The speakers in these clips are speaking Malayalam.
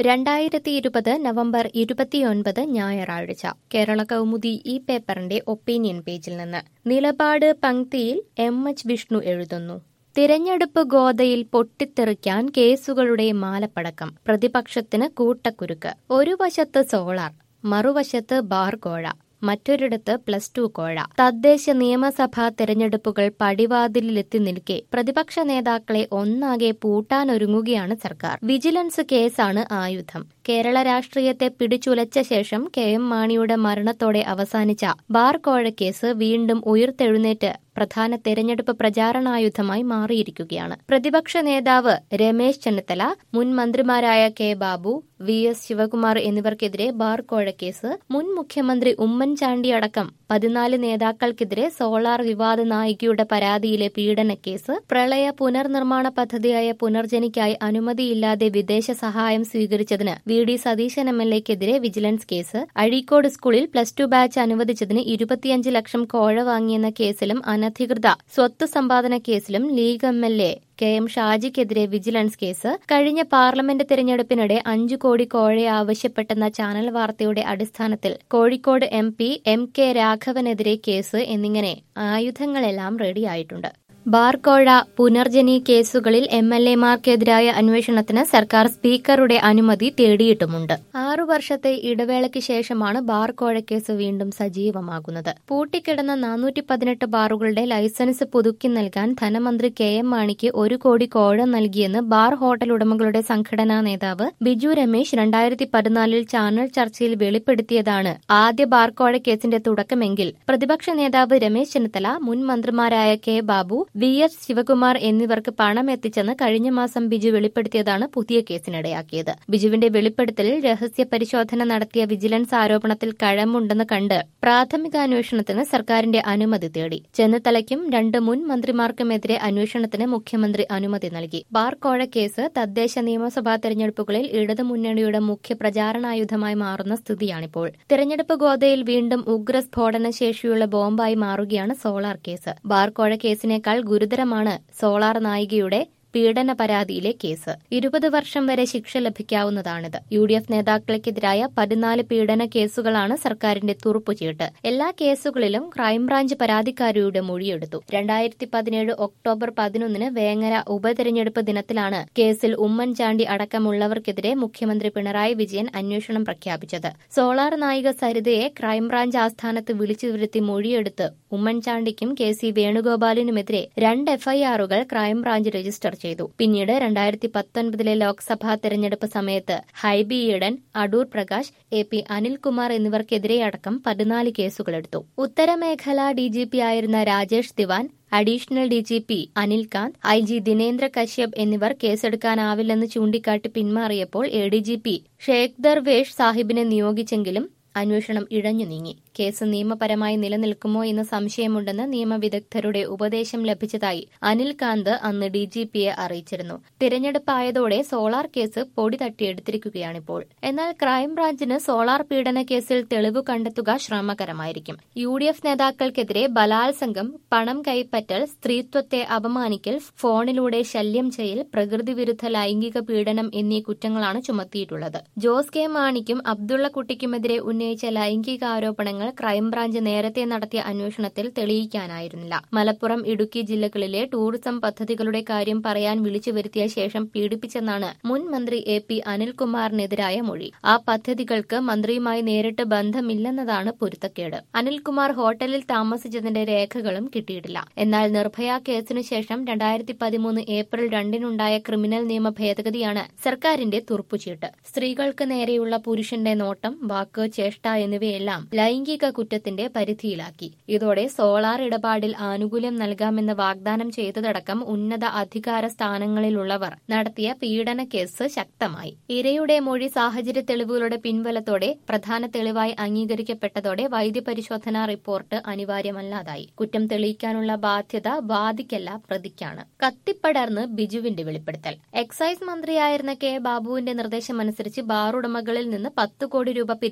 രണ്ടായിരത്തി ഇരുപത് നവംബർ ഇരുപത്തിയൊൻപത് ഞായറാഴ്ച കേരള കൗമുദി ഈ പേപ്പറിന്റെ ഒപ്പീനിയൻ പേജിൽ നിന്ന് നിലപാട് പങ്ക്തിയിൽ എം എച്ച് വിഷ്ണു എഴുതുന്നു തിരഞ്ഞെടുപ്പ് ഗോതയിൽ പൊട്ടിത്തെറിക്കാൻ കേസുകളുടെ മാലപ്പടക്കം പ്രതിപക്ഷത്തിന് കൂട്ടക്കുരുക്ക് ഒരു വശത്ത് സോളാർ മറുവശത്ത് ബാർ കോഴ മറ്റൊരിടത്ത് പ്ലസ് ടു കോഴ തദ്ദേശ നിയമസഭാ തെരഞ്ഞെടുപ്പുകൾ പടിവാതിലിലെത്തി നിൽക്കെ പ്രതിപക്ഷ നേതാക്കളെ ഒന്നാകെ പൂട്ടാനൊരുങ്ങുകയാണ് സർക്കാർ വിജിലൻസ് കേസാണ് ആയുധം കേരള രാഷ്ട്രീയത്തെ പിടിച്ചുലച്ച ശേഷം കെ എം മാണിയുടെ മരണത്തോടെ അവസാനിച്ച ബാർ കോഴ കേസ് വീണ്ടും ഉയർത്തെഴുന്നേറ്റ് പ്രധാന തെരഞ്ഞെടുപ്പ് പ്രചാരണായുധമായി മാറിയിരിക്കുകയാണ് പ്രതിപക്ഷ നേതാവ് രമേശ് ചെന്നിത്തല മുൻ മന്ത്രിമാരായ K Babu V S Sivakumar എന്നിവർക്കെതിരെ ബാർ കോഴക്കേസ് മുൻ മുഖ്യമന്ത്രി ഉമ്മൻചാണ്ടി അടക്കം പതിനാല് നേതാക്കൾക്കെതിരെ സോളാർ വിവാദ നായികയുടെ പരാതിയിലെ പീഡനക്കേസ് പ്രളയ പുനർനിർമ്മാണ പദ്ധതിയായ പുനർജനിക്കായി അനുമതിയില്ലാതെ വിദേശ സഹായം സ്വീകരിച്ചതിന് V D Satheesan M L എക്കെതിരെ വിജിലൻസ് കേസ് അഴീക്കോട് സ്കൂളിൽ പ്ലസ് ടു ബാച്ച് അനുവദിച്ചതിന് ഇരുപത്തിയഞ്ച് ലക്ഷം കോഴ വാങ്ങിയെന്ന കേസിലും അനധികൃത സ്വത്ത് സമ്പാദന കേസിലും league M L A K M ഷാജിക്കെതിരെ വിജിലൻസ് കേസ് കഴിഞ്ഞ പാർലമെന്റ് തെരഞ്ഞെടുപ്പിനിടെ അഞ്ചു കോടി കോഴ ആവശ്യപ്പെട്ടെന്ന ചാനൽ വാർത്തയുടെ അടിസ്ഥാനത്തിൽ Kozhikode M P M K രാഘവനെതിരെ കേസ് എന്നിങ്ങനെ ആയുധങ്ങളെല്ലാം റെഡിയായിട്ടുണ്ട് ബാർകോഴ പുനർജനി കേസുകളിൽ എം എൽ എമാർക്കെതിരായ അന്വേഷണത്തിന് സർക്കാർ സ്പീക്കറുടെ അനുമതി തേടിയിട്ടുമുണ്ട് ആറു വർഷത്തെ ഇടവേളയ്ക്ക് ശേഷമാണ് ബാർകോഴ കേസ് വീണ്ടും സജീവമാകുന്നത് പൂട്ടിക്കിടന്ന നാനൂറ്റി പതിനെട്ട് ബാറുകളുടെ ലൈസൻസ് പുതുക്കി നൽകാൻ ധനമന്ത്രി കെ എം മാണിക്ക് ഒരു കോടി കോഴ നൽകിയെന്ന് ബാർ ഹോട്ടൽ ഉടമകളുടെ സംഘടനാ നേതാവ് ബിജു രമേശ് രണ്ടായിരത്തി പതിനാലിൽ ചാനൽ ചർച്ചയിൽ വെളിപ്പെടുത്തിയതാണ് ആദ്യ ബാർകോഴ കേസിന്റെ തുടക്കമെങ്കിൽ പ്രതിപക്ഷ നേതാവ് രമേശ് ചെന്നിത്തല മുൻ മന്ത്രിമാരായ K Babu V S Sivakumar എന്നിവർക്ക് പണം എത്തിച്ചെന്ന് കഴിഞ്ഞ മാസം ബിജു വെളിപ്പെടുത്തിയതാണ് പുതിയ കേസിനിടയാക്കിയത് ബിജുവിന്റെ വെളിപ്പെടുത്തലിൽ രഹസ്യ പരിശോധന നടത്തിയ വിജിലൻസ് ആരോപണത്തിൽ കഴമ്പുണ്ടെന്ന് കണ്ട് പ്രാഥമിക അന്വേഷണത്തിന് സർക്കാരിന്റെ അനുമതി തേടി ചെന്നിത്തലയ്ക്കും രണ്ട് മുൻ മന്ത്രിമാർക്കുമെതിരെ അന്വേഷണത്തിന് മുഖ്യമന്ത്രി അനുമതി നൽകി ബാർ കോഴ കേസ് തദ്ദേശ നിയമസഭാ തെരഞ്ഞെടുപ്പുകളിൽ ഇടതുമുന്നണിയുടെ മുഖ്യ പ്രചാരണായുധമായി മാറുന്ന സ്ഥിതിയാണിപ്പോൾ തെരഞ്ഞെടുപ്പ് ഗോതയിൽ വീണ്ടും ഉഗ്ര സ്ഫോടന ശേഷിയുള്ള ബോംബായി മാറുകയാണ് സോളാർ കേസ് ബാർ കോഴ കേസിനേക്കാൾ ഗുരുതരമാണ് സോളാർ നായികയുടെ പീഡന പരാതിയിലെ കേസ് ഇരുപത് വർഷം വരെ ശിക്ഷ ലഭിക്കാവുന്നതാണിത് യു ഡി എഫ് നേതാക്കൾക്കെതിരായ പതിനാല് പീഡന കേസുകളാണ് സർക്കാരിന്റെ തുറുപ്പുചീട്ട് എല്ലാ കേസുകളിലും ക്രൈംബ്രാഞ്ച് പരാതിക്കാരിയുടെ മൊഴിയെടുത്തു രണ്ടായിരത്തി പതിനേഴ് ഒക്ടോബർ പതിനൊന്നിന് വേങ്ങര ഉപതെരഞ്ഞെടുപ്പ് ദിനത്തിലാണ് കേസിൽ ഉമ്മൻചാണ്ടി അടക്കമുള്ളവർക്കെതിരെ മുഖ്യമന്ത്രി പിണറായി വിജയൻ അന്വേഷണം പ്രഖ്യാപിച്ചത് സോളാർ നായിക സരിതയെ ക്രൈംബ്രാഞ്ച് ആസ്ഥാനത്ത് വിളിച്ചു വരുത്തി മൊഴിയെടുത്ത് ഉമ്മൻചാണ്ടിക്കും കെ സി വേണുഗോപാലിനുമെതിരെ രണ്ട് എഫ്ഐആറുകൾ ക്രൈംബ്രാഞ്ച് രജിസ്റ്റർ ചെയ്തു പിന്നീട് രണ്ടായിരത്തി പത്തൊൻപതിലെ ലോക്സഭാ തെരഞ്ഞെടുപ്പ് സമയത്ത് ഹൈബി ഈഡൻ അടൂർ പ്രകാശ് എ പി അനിൽകുമാർ എന്നിവർക്കെതിരെ അടക്കം പതിനാല് കേസുകളെടുത്തു ഉത്തരമേഖല ഡിജിപി ആയിരുന്ന Rajesh Diwan additional DGP Anil Kant I G Dinendra Kashyap എന്നിവർ കേസെടുക്കാനാവില്ലെന്ന് ചൂണ്ടിക്കാട്ടി പിന്മാറിയപ്പോൾ A D G P Sheikh Darvesh സാഹിബിനെ നിയോഗിച്ചെങ്കിലും അന്വേഷണം ഇഴഞ്ഞു നീങ്ങി കേസ് നിയമപരമായി നിലനിൽക്കുമോ എന്ന് സംശയമുണ്ടെന്ന് നിയമവിദഗ്ധരുടെ ഉപദേശം ലഭിച്ചതായി അനിൽകാന്ത് അന്ന് ഡിജിപിയെ അറിയിച്ചിരുന്നു തിരഞ്ഞെടുപ്പായതോടെ സോളാർ കേസ് പൊടി തട്ടിയെടുത്തിരിക്കുകയാണിപ്പോൾ എന്നാൽ ക്രൈംബ്രാഞ്ചിന് സോളാർ പീഡന കേസിൽ തെളിവ് കണ്ടെത്തുക ശ്രമകരമായിരിക്കും യു ഡി എഫ് നേതാക്കൾക്കെതിരെ ബലാത്സംഗം പണം കൈപ്പറ്റൽ സ്ത്രീത്വത്തെ അപമാനിക്കൽ ഫോണിലൂടെ ശല്യം ചെയ്യൽ പ്രകൃതിവിരുദ്ധ ലൈംഗിക പീഡനം എന്നീ കുറ്റങ്ങളാണ് ചുമത്തിയിട്ടുള്ളത് ജോസ് കെ മാണിക്കും അബ്ദുള്ള കുട്ടിക്കുമെതിരെ ഉന്നയിച്ച ലൈംഗിക ആരോപണങ്ങൾ ക്രൈംബ്രാഞ്ച് നേരത്തെ നടത്തിയ അന്വേഷണത്തിൽ തെളിയിക്കാനായിരുന്നില്ല മലപ്പുറം ഇടുക്കി ജില്ലകളിലെ ടൂറിസം പദ്ധതികളുടെ കാര്യം പറയാൻ വിളിച്ചു വരുത്തിയ ശേഷം പീഡിപ്പിച്ചെന്നാണ് മുൻ മന്ത്രി എ പി അനിൽകുമാറിനെതിരായ മൊഴി ആ പദ്ധതികൾക്ക് മന്ത്രിയുമായി നേരിട്ട് ബന്ധമില്ലെന്നതാണ് പൊരുത്തക്കേട് അനിൽകുമാർ ഹോട്ടലിൽ താമസിച്ചതിന്റെ രേഖകളും കിട്ടിയിട്ടില്ല എന്നാൽ നിർഭയ കേസിനു ശേഷം രണ്ടായിരത്തി പതിമൂന്ന് ഏപ്രിൽ രണ്ടിനുണ്ടായ ക്രിമിനൽ നിയമ ഭേദഗതിയാണ് സർക്കാരിന്റെ തുറപ്പുചീട്ട് സ്ത്രീകൾക്ക് നേരെയുള്ള പുരുഷന്റെ നോട്ടം വാക്ക് ചേഷ്ട എന്നിവയെല്ലാം ലൈംഗിക കുറ്റത്തിന്റെ പരിധിയിലാക്കി ഇതോടെ സോളാർ ഇടപാടിൽ ആനുകൂല്യം നൽകാമെന്ന് വാഗ്ദാനം ചെയ്തതടക്കം ഉന്നത അധികാര സ്ഥാനങ്ങളിലുള്ളവർ നടത്തിയ പീഡന കേസ് ശക്തമായി ഇരയുടെ മൊഴി സാഹചര്യ തെളിവുകളുടെ പിൻബലത്തോടെ പ്രധാന തെളിവായി അംഗീകരിക്കപ്പെട്ടതോടെ വൈദ്യപരിശോധനാ റിപ്പോർട്ട് അനിവാര്യമല്ലാതായി കുറ്റം തെളിയിക്കാനുള്ള ബാധ്യത വാദിക്കല്ല പ്രതിക്കാണ് കത്തിപ്പടർന്ന് ബിജുവിന്റെ വെളിപ്പെടുത്തൽ എക്സൈസ് മന്ത്രിയായിരുന്ന കെ ബാബുവിന്റെ നിർദ്ദേശമനുസരിച്ച് ബാറുടമകളിൽ നിന്ന് പത്ത് കോടി രൂപ പിരിച്ചെടുത്തെന്ന്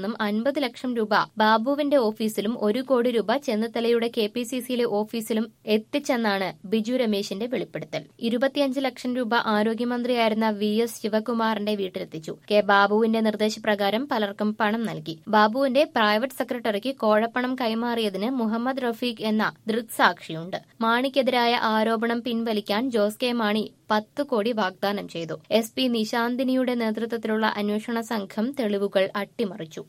നിന്നും അൻപത് ലക്ഷം രൂപ ബാബുവിന്റെ ഓഫീസിലും ഒരു കോടി രൂപ ചെന്നിത്തലയുടെ കെ പി സി സിയിലെ ഓഫീസിലും എത്തിച്ചെന്നാണ് ബിജു രമേശിന്റെ വെളിപ്പെടുത്തൽ ഇരുപത്തിയഞ്ച് ലക്ഷം രൂപ ആരോഗ്യമന്ത്രിയായിരുന്ന വി എസ് ശിവകുമാറിന്റെ വീട്ടിലെത്തിച്ചു കെ ബാബുവിന്റെ നിർദ്ദേശപ്രകാരം പലർക്കും പണം നൽകി ബാബുവിന്റെ പ്രൈവറ്റ് സെക്രട്ടറിക്ക് കോഴപ്പണം കൈമാറിയതിന് മുഹമ്മദ് റഫീഖ് എന്ന ദൃക്സാക്ഷിയുണ്ട് മാണിക്കെതിരായ ആരോപണം പിൻവലിക്കാൻ ജോസ് കെ മാണി പത്ത് കോടി വാഗ്ദാനം ചെയ്തു എസ് പി നിശാന്തിനിയുടെ നേതൃത്വത്തിലുള്ള അന്വേഷണ സംഘം തെളിവുകൾ അട്ടിമറിച്ചു